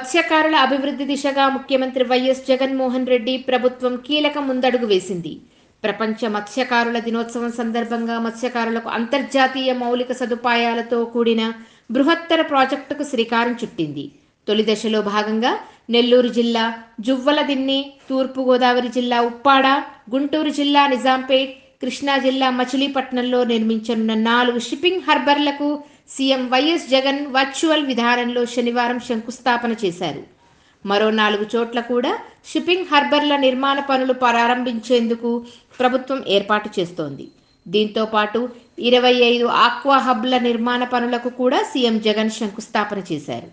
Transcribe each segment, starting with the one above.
మత్స్యకారుల అభివృద్ధి దిశగా ముఖ్యమంత్రి వైఎస్ జగన్మోహన్ రెడ్డి ప్రభుత్వం కీలక ముందడుగు వేసింది ప్రపంచ మత్స్యకారుల దినోత్సవం సందర్భంగా మత్స్యకారులకు అంతర్జాతీయ మౌలిక సదుపాయాలతో కూడిన బృహత్తర ప్రాజెక్టుకు శ్రీకారం చుట్టింది తొలి దశలో భాగంగా నెల్లూరు జిల్లా జువ్వలదిన్నె తూర్పుగోదావరి జిల్లా ఉప్పాడ గుంటూరు జిల్లా నిజాంపేట్ కృష్ణా జిల్లా మచిలీపట్నంలో నిర్మించనున్న నాలుగు షిప్పింగ్ హార్బర్లకు సీఎం వైఎస్ జగన్ వర్చువల్ విధానంలో శనివారం శంకుస్థాపన చేశారు మరో నాలుగు చోట్ల కూడా షిప్పింగ్ హార్బర్ల నిర్మాణ పనులు ప్రారంభించేందుకు ప్రభుత్వం ఏర్పాటు చేస్తోంది దీంతో పాటు ఇరవై ఐదు ఆక్వా హబ్ల నిర్మాణ పనులకు కూడా సీఎం జగన్ శంకుస్థాపన చేశారు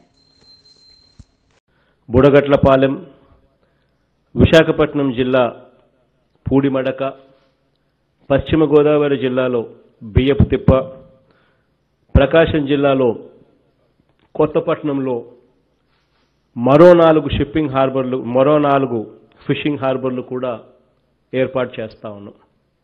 బుడగట్లపాలెం విశాఖపట్నం జిల్లా పూడిమడక పశ్చిమ గోదావరి జిల్లాలో బియ్యపు తిప్ప ప్రకాశం జిల్లాలో కొత్తపట్నంలో మరో నాలుగు షిప్పింగ్ హార్బర్లు మరో నాలుగు ఫిషింగ్ హార్బర్లు కూడా ఏర్పాటు చేస్తా ఉన్నాం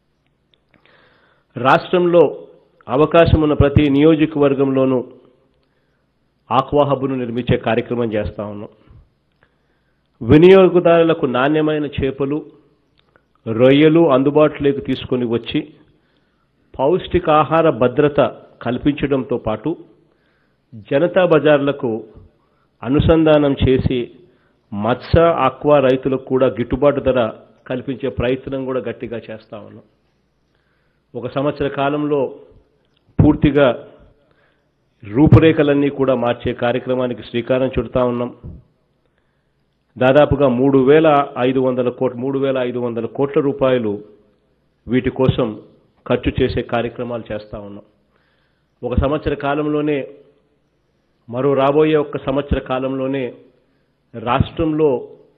రాష్ట్రంలో అవకాశం ఉన్న ప్రతి నియోజకవర్గంలోనూ ఆక్వా హబ్ను నిర్మించే కార్యక్రమం చేస్తా ఉన్నాం వినియోగదారులకు నాణ్యమైన చేపలు రొయ్యలు అందుబాటులోకి తీసుకొని వచ్చి పౌష్టికాహార భద్రత కల్పించడంతో పాటు జనతా బజార్లకు అనుసంధానం చేసి మత్స్య ఆక్వా రైతులకు కూడా గిట్టుబాటు ధర కల్పించే ప్రయత్నం కూడా గట్టిగా చేస్తా ఉన్నాం ఒక సంవత్సర కాలంలో పూర్తిగా రూపురేఖలన్నీ కూడా మార్చే కార్యక్రమానికి శ్రీకారం చుడతా ఉన్నాం దాదాపుగా మూడు వేల ఐదు వందల కోట్ మూడు వేల ఐదు వందల కోట్ల రూపాయలు వీటి కోసం ఖర్చు చేసే కార్యక్రమాలు చేస్తా ఉన్నాం ఒక సంవత్సర కాలంలోనే మరో రాబోయే ఒక్క సంవత్సర కాలంలోనే రాష్ట్రంలో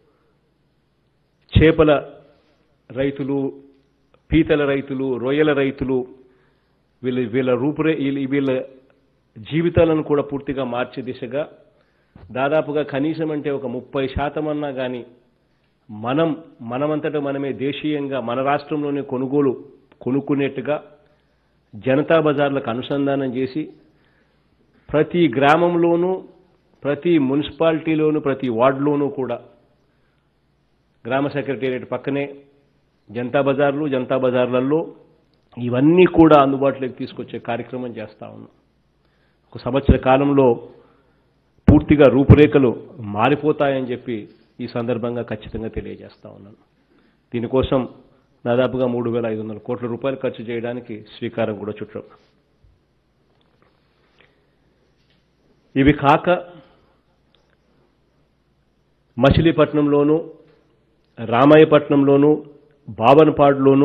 చేపల రైతులు పీతల రైతులు రొయ్యల రైతులు వీళ్ళ వీళ్ళ రూపురే వీళ్ళ- వీళ్ళ జీవితాలను కూడా పూర్తిగా మార్చే దిశగా దాదాపుగా కనీసం అంటే ఒక ముప్పై శాతం అన్నా కానీ మనం మనమంతట మనమే దేశీయంగా మన రాష్ట్రంలోనే కొనుగోలు కొనుక్కునేట్టుగా జనతా బజార్లకు అనుసంధానం చేసి ప్రతి గ్రామంలోనూ ప్రతి మున్సిపాలిటీలోనూ ప్రతి వార్డులోనూ కూడా గ్రామ సెక్రటేరియట్ పక్కనే జనతా బజార్లు జనతా బజార్లలో ఇవన్నీ కూడా అందుబాటులోకి తీసుకొచ్చే కార్యక్రమం చేస్తా ఉన్నాం ఒక సంవత్సర కాలంలో పూర్తిగా రూపురేఖలు మారిపోతాయని చెప్పి ఈ సందర్భంగా ఖచ్చితంగా తెలియజేస్తా ఉన్నాను దీనికోసం దాదాపుగా మూడు వేల ఐదు వందల కోట్ల రూపాయలు ఖర్చు చేయడానికి శ్రీకారం కూడా చుట్టాం ఇవి కాక మచిలీపట్నంలోను రామాయపట్నంలోను బాబన్పాడులోను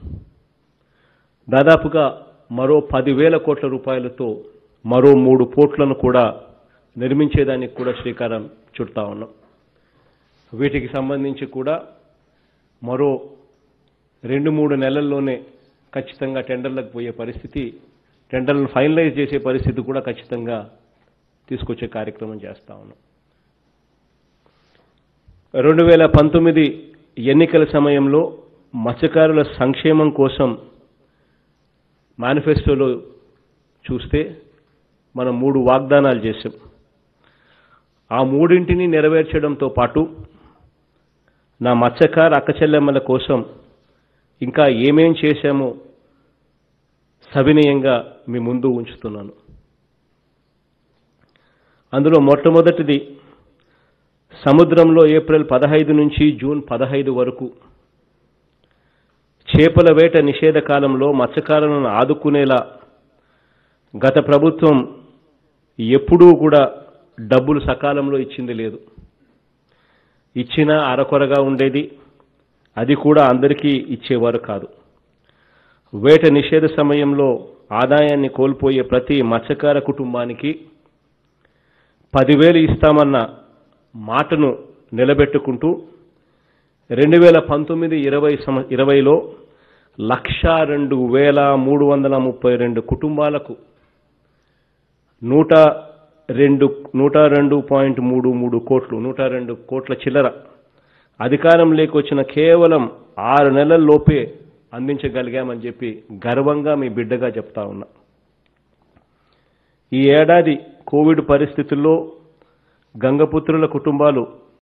దాదాపుగా మరో పదివేల కోట్ల రూపాయలతో మరో మూడు పోర్ట్లను కూడా నిర్మించేదానికి కూడా శ్రీకారం చుడతా ఉన్నాం వీటికి సంబంధించి కూడా మరో రెండు మూడు నెలల్లోనే ఖచ్చితంగా టెండర్లకు పోయే పరిస్థితి టెండర్లను ఫైనలైజ్ చేసే పరిస్థితి కూడా ఖచ్చితంగా తీసుకొచ్చే కార్యక్రమం చేస్తా ఉన్నాం రెండు వేల పంతొమ్మిది ఎన్నికల సమయంలో మత్స్యకారుల సంక్షేమం కోసం మేనిఫెస్టోలో చూస్తే మనం మూడు వాగ్దానాలు చేశాం ఆ మూడింటిని నెరవేర్చడంతో పాటు నా మత్స్యకార అక్కచెల్లెమ్మల కోసం ఇంకా ఏమేం చేశామో సవినయంగా మీ ముందు ఉంచుతున్నాను అందులో మొట్టమొదటిది సముద్రంలో ఏప్రిల్ పదహైదు నుంచి జూన్ పదహైదు వరకు చేపల వేట నిషేధ కాలంలో మత్స్యకారులను ఆదుకునేలా గత ప్రభుత్వం ఎప్పుడూ కూడా డబ్బులు సకాలంలో ఇచ్చింది లేదు ఇచ్చినా అరకొరగా ఉండేది అది కూడా అందరికీ ఇచ్చేవారు కాదు వేట నిషేధ సమయంలో ఆదాయాన్ని కోల్పోయే ప్రతి మత్స్యకార కుటుంబానికి పదివేలు ఇస్తామన్న మాటను నిలబెట్టుకుంటూ రెండు వేల పంతొమ్మిది ఇరవై సమ ఇరవైలో లక్షా రెండు వేల మూడు వందల ముప్పై రెండు కుటుంబాలకు నూట రెండు నూట రెండు పాయింట్ మూడు మూడు కోట్లు నూట రెండు కోట్ల చిల్లర అధికారంలోకి వచ్చిన కేవలం ఆరు నెలల్లోపే అందించగలిగామని చెప్పి గర్వంగా మీ బిడ్డగా చెప్తా ఉన్నా ఈ ఏడాది కోవిడ్ పరిస్థితుల్లో గంగపుత్రుల కుటుంబాలు